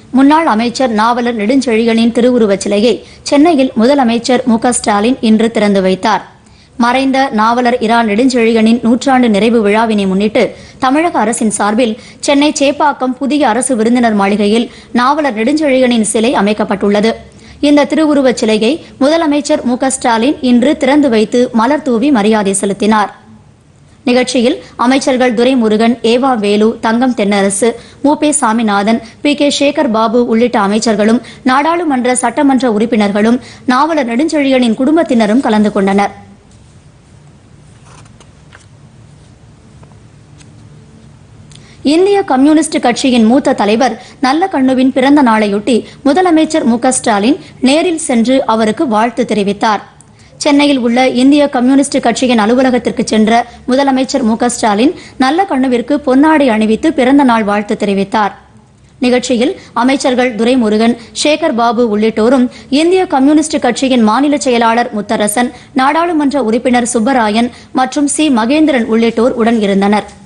முன்னாள் அமைச்சர் நாவலர் நெடுஞ்செழியனின் திருவுருவச் சிலையை சென்னையில் முதலமைச்சர் மு க ஸ்டாலின் இன்று திறந்து வைத்தார் மறைந்த நாவலர் இரா நெடுஞ்செழியனின் நூற்றாண்டு நிறைவு விழாவினை முன்னிட்டு தமிழக அரசின் சார்பில் சென்னை சேப்பாக்கம் புதிய அரசு விருந்தினர் மாளிகையில் நாவலர் நெடுஞ்செழியனின் சிலை அமைக்கப்பட்டுள்ளது இந்த திருவுருவச் சிலையை முதலமைச்சர் மு க ஸ்டாலின் இன்று திறந்து வைத்து மலர் தூவி மரியாதை செலுத்தினார் நிகழ்ச்சியில் அமைச்சர்கள் துரைமுருகன் ஏவா வேலு தங்கம் தென்னரசு மு பே சாமிநாதன் பி கே சேகர் பாபு உள்ளிட்ட அமைச்சர்களும் நாடாளுமன்ற சட்டமன்ற உறுப்பினர்களும் நாவலர் நெடுஞ்செழியனின் குடும்பத்தினரும் கலந்து கொண்டனர் இந்திய கம்யூனிஸ்ட் கட்சியின் மூத்த தலைவர் நல்ல கண்ணுவின் பிறந்த நாளையொட்டி முதலமைச்சர் மு க ஸ்டாலின் நேரில் சென்று அவருக்கு வாழ்த்து தெரிவித்தார் சென்னையில் உள்ள இந்திய கம்யூனிஸ்ட் கட்சியின் அலுவலகத்திற்கு சென்ற முதலமைச்சர் மு க ஸ்டாலின் நல்ல கண்ணுவிற்கு பொன்னாடை அணிவித்து பிறந்த நாள் வாழ்த்து தெரிவித்தார் நிகழ்ச்சியில் அமைச்சர்கள் துரைமுருகன் சேகர் பாபு உள்ளிட்டோரும் இந்திய கம்யூனிஸ்ட் கட்சியின் மாநில செயலாளர் முத்தரசன் நாடாளுமன்ற உறுப்பினர் சுப்பராயன் மற்றும் சி மகேந்திரன் உள்ளிட்டோர் உடன் இருந்தனர்